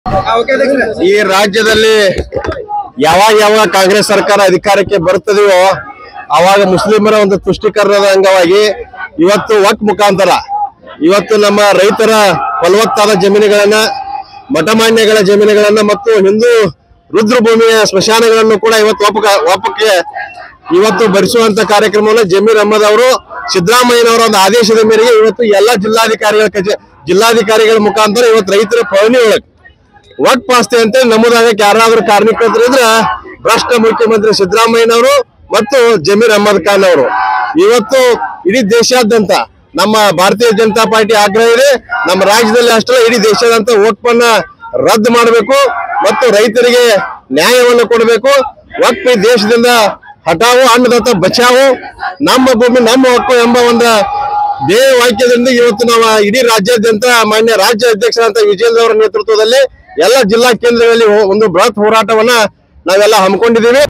ಈ ರಾಜ್ಯದಲ್ಲಿ ಯಾವಾಗ ಯಾವಾಗ ಕಾಂಗ್ರೆಸ್ ಸರ್ಕಾರ ಅಧಿಕಾರಕ್ಕೆ ಬರುತ್ತದೆಯೋ ಅವಾಗ ಮುಸ್ಲಿಮರ ಒಂದು ತುಷ್ಟೀಕರಣದ ಅಂಗವಾಗಿ ಇವತ್ತು ವಕ್ ಮುಖಾಂತರ ಇವತ್ತು ನಮ್ಮ ರೈತರ ಫಲವತ್ತಾದ ಜಮೀನುಗಳನ್ನ ಮಠಮಾನ್ಯಗಳ ಜಮೀನುಗಳನ್ನ ಮತ್ತು ಹಿಂದೂ ರುದ್ರಭೂಮಿಯ ಸ್ಮಶಾನಗಳನ್ನು ಕೂಡ ಇವತ್ತು ಒಪ್ಪಕ ಒಪ್ಪಕ್ಕೆ ಇವತ್ತು ಭರಿಸುವಂತ ಕಾರ್ಯಕ್ರಮವನ್ನು ಜಮೀರ್ ಅಹಮದ್ ಅವರು ಸಿದ್ದರಾಮಯ್ಯನವರ ಒಂದು ಆದೇಶದ ಮೇರೆಗೆ ಇವತ್ತು ಎಲ್ಲಾ ಜಿಲ್ಲಾಧಿಕಾರಿಗಳ ಕಚೇ ಜಿಲ್ಲಾಧಿಕಾರಿಗಳ ಮುಖಾಂತರ ಇವತ್ತು ರೈತರ ಪವನಿ ಒಳಗೆ ವಕ್ ಆಸ್ತಿ ಅಂತ ನಮೂದಾಗಕ್ಕೆ ಯಾರಾದ್ರೂ ಕಾರ್ಮಿಕರಿದ್ರ ಭ್ರಷ್ಟ ಮುಖ್ಯಮಂತ್ರಿ ಸಿದ್ದರಾಮಯ್ಯನವರು ಮತ್ತು ಜಮೀರ್ ಅಹಮದ್ ಖಾನ್ ಅವರು ಇವತ್ತು ಇಡೀ ದೇಶಾದ್ಯಂತ ನಮ್ಮ ಭಾರತೀಯ ಜನತಾ ಪಾರ್ಟಿ ಆಗ್ರಹ ಇದೆ ನಮ್ಮ ರಾಜ್ಯದಲ್ಲಿ ಅಷ್ಟೇ ಇಡೀ ದೇಶಾದ್ಯಂತ ವಕ್ಫನ್ನ ರದ್ದು ಮಾಡಬೇಕು ಮತ್ತು ರೈತರಿಗೆ ನ್ಯಾಯವನ್ನು ಕೊಡಬೇಕು ವಕ್ಫ್ ಈ ದೇಶದಿಂದ ಹಟಾವು ಅನ್ನದಾತ ಬಚಾವು ನಮ್ಮ ಭೂಮಿ ನಮ್ಮ ಹಕ್ಕು ಎಂಬ ಒಂದು ಧ್ಯೇಯ ವಾಕ್ಯದಿಂದ ಇವತ್ತು ನಾವು ಇಡೀ ರಾಜ್ಯಾದ್ಯಂತ ಮಾನ್ಯ ರಾಜ್ಯ ಅಧ್ಯಕ್ಷರಾದಂತ ವಿಜೇಂದ್ರ ಅವರ ನೇತೃತ್ವದಲ್ಲಿ ಎಲ್ಲ ಜಿಲ್ಲಾ ಕೇಂದ್ರಗಳಲ್ಲಿ ಒಂದು ಬೃಹತ್ ಹೋರಾಟವನ್ನ ನಾವೆಲ್ಲ ಹಮ್ಮಿಕೊಂಡಿದ್ದೀವಿ